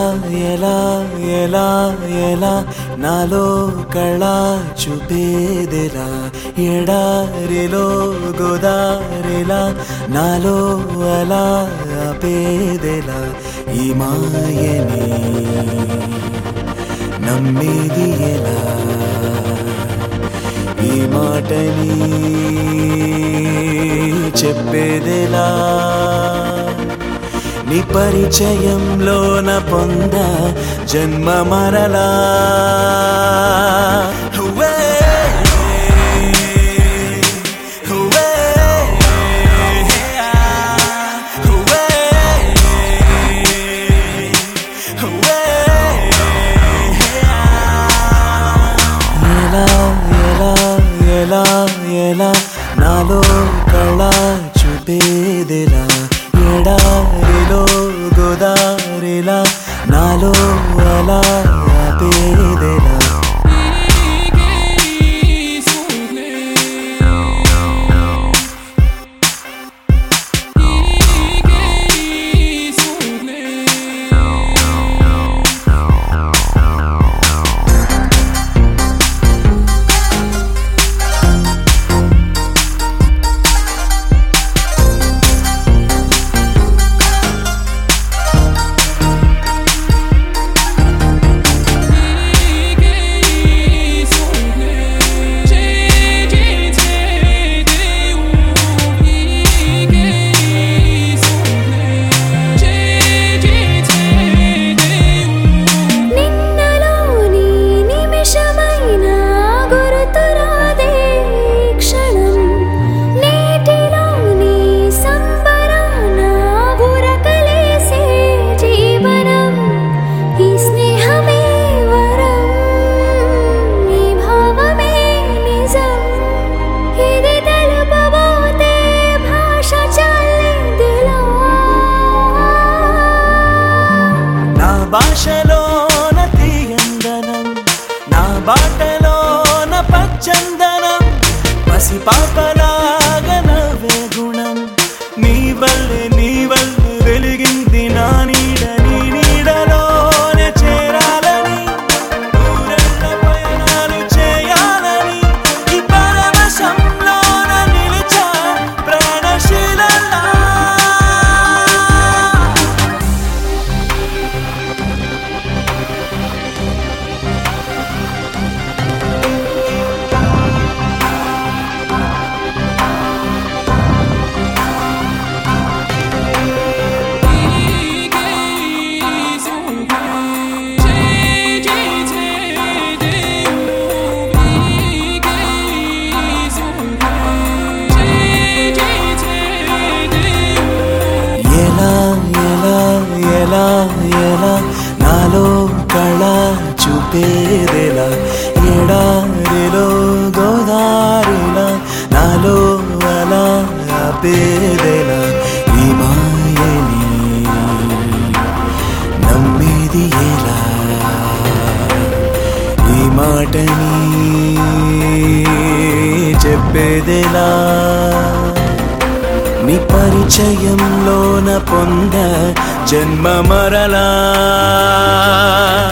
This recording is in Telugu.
ఎలా ఎలా ఎలా నాలో కళ చూపేదెలా ఎడారిలో గోదారిలా నాలో అలా ఆపేదెలా ఈ మాయని నమ్మేది ఎలా ఈ మాటని చెప్పేదెలా నీ పరిచయంలోన పొంద జన్మ మరలా హువే, హువే, హువే, హువే. ఎలా ఎలా ఎలా ఎలా నాలో కళ చూపేదిలా ఎడారిలో గోదారిలా నాలో అలా ఆపేదెలా నిన్నలోని నిమిషమైన గురుతురాదే క్షణం నేటిలోని సంబరాన బురకలేసే జీవనం ఈ స్నేహమే వరం ఈ భావమే నిజం ఇది తెలుపబోతే భాష చాలేదిలా నా భాషలోన తీయందనం నా బాటలోన పచ్చందనం పసి పాపలాగా నవ్వే గుణం నీ వల్లే నీ వల్లే వెలిగింది నా నీడ నీ నీడలోనే చేరాలని దూరెళ్ళ పయనాలు చేయాలని ఈ పరవశంలోన నిలిచా ప్రాణశీలలా ఎలా ఎలా ఎలా ఎలా నాలో కళ చూపేదెలా ఎడారిలో గోదారిలా నాలో అలా ఆపేదెలా ఈ మాయని నమ్మేది ఎలా ఈ మాటని చెప్పేదెలా నీ పరిచయంలోన పొంద జన్మ మరలా